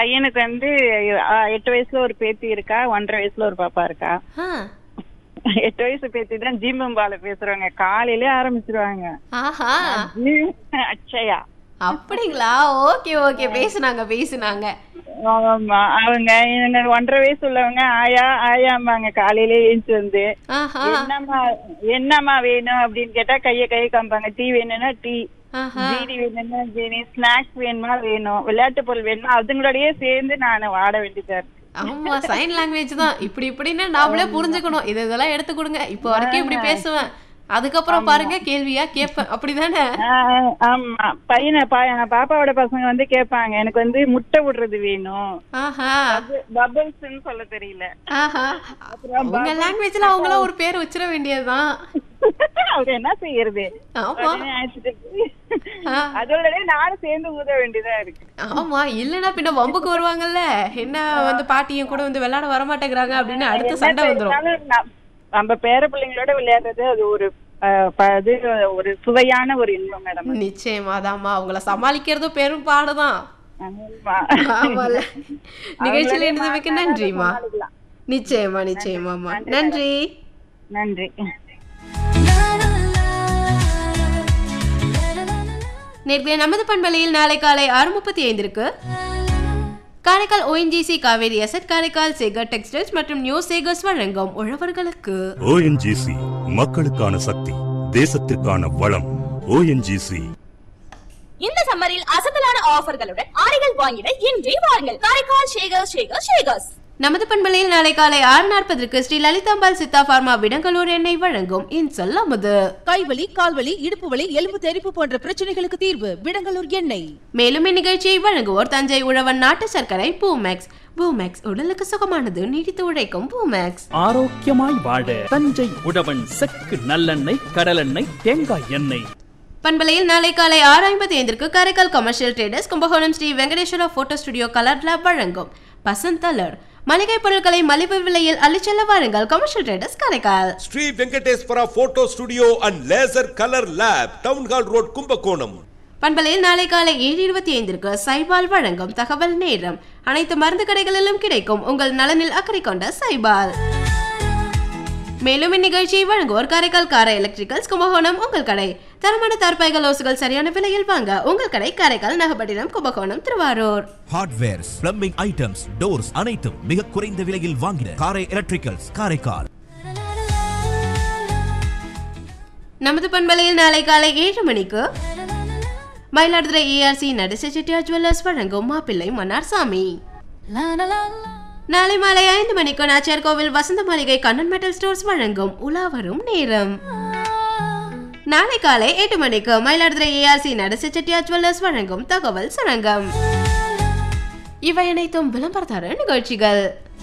பையனுக்கு வந்து ஆ, எட்டு வயசுல ஒரு பேத்தி இருக்கா ஒன்றரை வயசுல ஒரு பாப்பா இருக்கா ஆ, எட்டு வயசு பேத்தி தான் ஜீம்பம்பால பேசுறவங்க காலையிலே ஆரம்பிச்சிருவாங்க ஆஹா ஜீ- அச்சயா அப்படிங்களா ஓகே ஓகே பேசுனாங்க பேசுனாங்க ஆமா அவங்க இவங்க ஒன்றரை வயசு உள்ளவங்க ஆயா ஆயாம்பாங்க காலையிலே எழுந்து வந்து ஆஹா என்னம்மா என்னம்மா வேணும் அப்படின்னு கேட்டா கைய கைய காமிப்பாங்க டீ வேணும்னா டீ ஆஹா ஜீனி வேணும்னா ஜீனி ஸ்நாக்ஸ் வேணுமா வேணும் விளையாட்டு பொருள் வேணுமா அதுங்களோடயே சேர்ந்து நான் வாட வேண்டியதா இருக்கு ஆமா சைன் லாங்குவேஜ் தான் இப்படி இப்படின்னு நாமளே புரிஞ்சுக்கணும் இது இதெல்லாம் எடுத்து கொடுங்க இப்போ வரைக்கும் இப்படி பேசுவேன் அதுக்கப்புறம் பாருங்க கேள்வியா கேட்பேன் அப்படிதானே ஆஹ் ஆமா பையனை பா- பாப்பாவோட பசங்க வந்து கேட்பாங்க எனக்கு வந்து முட்டை விடுறது வேணும் ஆஹா பபிள்ஸ்ன்னு சொல்ல தெரியல ஆஹா உங்க லாங்குவேஜ்ல அவங்கள ஒரு பேர் வச்சிட வேண்டியதுதான் அவர் என்ன செய்யறது ஆமா உடனே அழைச்சிட்டு போய் ஆ. அதோட நானும் சேர்ந்து ஊத வேண்டியதா இருக்கு ஆமா இல்லனா பின்ன வம்புக்கு வருவாங்கல்ல என்ன வந்து பாட்டியும் கூட வந்து விளையாட வர மாட்டேங்கிறாங்க அப்படின்னு அடுத்து சண்டை வந்துரும் இருந்தாலும் ந- நம்ம பேர பிள்ளைங்களோட விளையாடுறது அது ஒரு அஹ், ப- அது ஒரு சுவையான ஒரு இன்பம் மேடம் நிச்சயமா தாம்மா அவங்கள சமாளிக்கிறதும் பெரும் பாடுதான் ஆமா. ஆமால நிகழ்ச்சியில அவங்களோட இருந்ததுக்கு மாட்டாத நன்றிமா சமாளிக்கலாம். நிச்சயமா நிச்சயமாம்மா நன்றி நன்றி நேர்களை நமது பண்பலையில் நாளை காலை ஆறு முப்பத்தி ஐந்திற்கு Karaikal ONGC Cauvery asset Karaikal Sekar textiles மற்றும் நியூ சேகர்ஸ் வழங்கும் உழவர்களுக்கு ஓஎன்ஜிசி மக்களுக்கான சக்தி தேசத்திற்கான வளம் ஓஎன்ஜிசி இந்த சம்மரில் அசத்தலான ஆஃபர்களுடன் ஆடைகள் வாங்கிட இன்றே வாருங்கள் காரைக்கால் ஷேகர் ஷேகர் ஷேகர்ஸ் நமது பண்பலையில் நாளை காலை ஆறு நாற்பதற்கு ஸ்ரீ லலிதாம்பாள் சித்தா பார்மா விடங்கலூர் எண்ணெய் வழங்கும் இன்சொல் அமுது கைவலி கால்வலி இடுப்பு வலி எலும்பு தெறிப்பு போன்ற பிரச்சனைகளுக்கு தீர்வு விடங்கலூர் எண்ணெய் மேலும் இந்நிகழ்ச்சியை வழங்குவோர் தஞ்சை உழவன் நாட்டு சர்க்கரை பூமேக்ஸ் பூமேக்ஸ் உடலுக்கு சுகமானது நீடித்து உழைக்கும் பூமேக்ஸ் ஆரோக்கியமாய் வாழ தஞ்சை உழவன் செக்கு நல்லெண்ணெய் கடலெண்ணெய் தேங்காய் எண்ணெய் பண்பலையில் நாளை காலை ஆறு ஐம்பத்தி ஐந்திற்கு Karaikal commercial traders Kumbakonam Sri Venkateswara photo studio colour lab வழங்கும் பசந்தலர் மளிகை பொருட்களை மலிவு விலையில் அள்ளிச்செல்ல வாருங்கள் commercial traders Karaikal Sri Venkateswara photo studio and laser colour lab town hall road Kumbakonam பண்பலையில் நாளை காலை ஏழு இருபத்தி ஐந்திற்கு சைபால் வழங்கும் தகவல் நேரம் அனைத்து மருந்து கடைகளிலும் கிடைக்கும் உங்கள் நலனில் அக்கறை கொண்ட சைபால் மேலும் இந்நிகழ்ச்சியை வழங்குவோர் காரைக்கால் கார எலக்ட்ரிக்கல்ஸ் கும்பகோணம் உங்கள் கடை தரமான தார்பாய்கள் ஓசுகள் சரியான விலையில் வாங்க உங்கள் கடை Karaikal Nagapattinam Kumbakonam Thiruvarur hardwares plumbing items doors அனைத்தும் மிக குறைந்த விலையில் வாங்கின காரை எலக்ட்ரிக்கல்ஸ் காரைக்கால் நமது பண்பலையில் நாளை காலை ஏழு மணிக்கு மயிலாடுதுறை ஏஆர்சி நடேச செட்டியார் ஜுவல்லர்ஸ் வழங்கும் மாப்பிள்ளை மன்னார் சாமி நாளை மாலை ஐந்து மணிக்கு நாச்சியார் கோவில் வசந்த மாளிகை கண்ணன் மெட்டல் ஸ்டோர்ஸ் வழங்கும் உலா வரும் நேரம் நாளை காலை எட்டு மணிக்கு மயிலாடுதுறை ஏஆர்சி நடேச செட்டியார் ஜுவல்லர்ஸ் வழங்கும் தகவல் சுரங்கம் இவை அனைத்தும் விளம்பரத்தர நிகழ்ச்சிகள்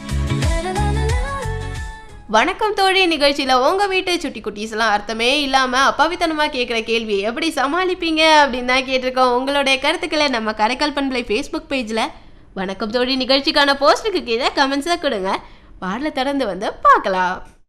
வணக்கம் தோழி நிகழ்ச்சியில உங்க வீட்டு சுட்டி குட்டீஸ்லாம் அர்த்தமே இல்லாம அப்பாவித்தனமா கேட்குற கேள்வியை எப்படி சமாளிப்பீங்க அப்படின்னு தான் கேட்டிருக்கோம் உங்களுடைய கருத்துக்களை நம்ம கரைக்கல் பண்பலை ஃபேஸ்புக் பேஜ்ல வணக்கம் தோழி நிகழ்ச்சிக்கான போஸ்ட்டுக்கு கீழே கமெண்ட்ஸாக கொடுங்க பாடலை திறந்து வந்து பார்க்கலாம்